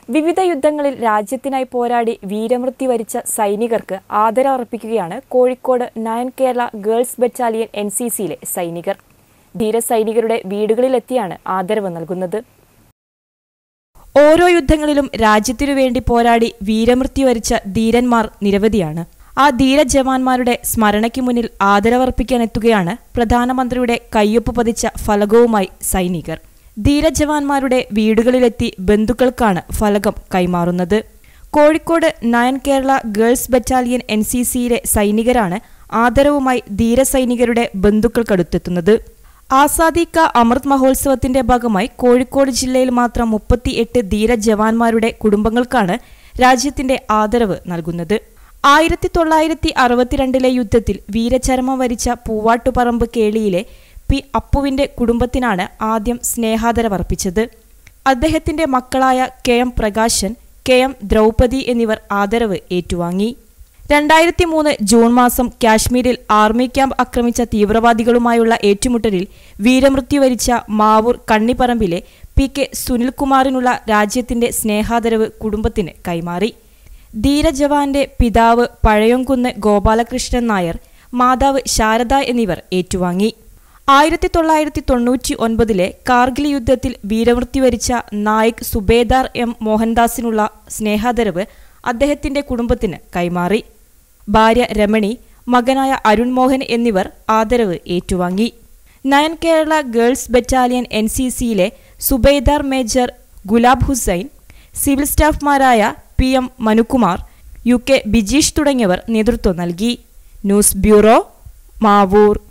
വിവിധ യുദ്ധങ്ങളിൽ രാജ്യത്തിനായി പോരാടി വീരമൃത്യു വരിച്ച സൈനികർക്ക് ആദരവർപ്പിക്കുകയാണ് Kozhikode nine Kerala girls battalion N C സിയിലെ സൈനികർ ധീരസൈനികരുടെ വീടുകളിലെത്തിയാണ് ആദരവ് നൽകുന്നത് ഓരോ യുദ്ധങ്ങളിലും രാജ്യത്തിനു വേണ്ടി പോരാടി വീരമൃത്യു വരിച്ച ധീരന്മാർ നിരവധിയാണ് ആ ധീര ജവാന്മാരുടെ സ്മരണയ്ക്ക് മുന്നിൽ ആദരവർപ്പിക്കാനെത്തുകയാണ് പ്രധാനമന്ത്രിയുടെ കയ്യൊപ്പ് പതിച്ച ഫലകവുമായി സൈനികർ ധീരജവാന്മാരുടെ വീടുകളിലെത്തി ബന്ധുക്കൾക്കാണ് ഫലകം കൈമാറുന്നത് Kozhikode nine Kerala girls battalion N C സിയിലെ സൈനികരാണ് ആദരവുമായി ധീരസൈനികരുടെ ബന്ധുക്കൾക്കടുത്തെത്തുന്നത് ആസാദി കാ അമൃത് മഹോത്സവത്തിന്റെ ഭാഗമായി കോഴിക്കോട് ജില്ലയിൽ മാത്രം മുപ്പത്തിയെട്ട് ധീര ജവാന്മാരുടെ കുടുംബങ്ങൾക്കാണ് രാജ്യത്തിന്റെ ആദരവ് നൽകുന്നത് ആയിരത്തി തൊള്ളായിരത്തി അറുപത്തിരണ്ടിലെ യുദ്ധത്തിൽ വീരചരമം വരിച്ച പൂവാട്ടുപറമ്പ് കേളിയിലെ പി അപ്പുവിന്റെ കുടുംബത്തിനാണ് ആദ്യം സ്നേഹാദരവർപ്പിച്ചത് അദ്ദേഹത്തിന്റെ മക്കളായ K M Prakashan K M Draupadi എന്നിവർ ആദരവ് ഏറ്റുവാങ്ങി രണ്ടായിരത്തി മൂന്ന് ജൂൺ മാസം കാശ്മീരിൽ ആർമി ക്യാമ്പ് ആക്രമിച്ച തീവ്രവാദികളുമായുള്ള ഏറ്റുമുട്ടലിൽ വീരമൃത്യു വരിച്ച മാവൂർ കണ്ണിപ്പറമ്പിലെ പി കെ സുനിൽകുമാറിനുള്ള രാജ്യത്തിന്റെ സ്നേഹാദരവ് കുടുംബത്തിന് കൈമാറി ധീരജവാന്റെ പിതാവ് പഴയംകുന്ന് ഗോപാലകൃഷ്ണൻ നായർ മാതാവ് ശാരദ എന്നിവർ ഏറ്റുവാങ്ങി ആയിരത്തി തൊള്ളായിരത്തി തൊണ്ണൂറ്റി ഒൻപതിലെ കാർഗിൽ യുദ്ധത്തിൽ വീരമൃത്യു വരിച്ച നായിക് സുബേദാർ എം മോഹൻദാസിനുള്ള സ്നേഹാദരവ് അദ്ദേഹത്തിന്റെ കുടുംബത്തിന് കൈമാറി ഭാര്യ രമണി മകനായ അരുൺ മോഹൻ എന്നിവർ ആദരവ് ഏറ്റുവാങ്ങി nine Kerala girls battalion N C സിയിലെ സുബൈദാർ മേജർ ഗുലാബ് ഹുസൈൻ സിവിൽ സ്റ്റാഫ്മാരായ P M Manukumar U K Bijeesh തുടങ്ങിയവർ നേതൃത്വം നൽകി ന്യൂസ് ബ്യൂറോ മാവൂർ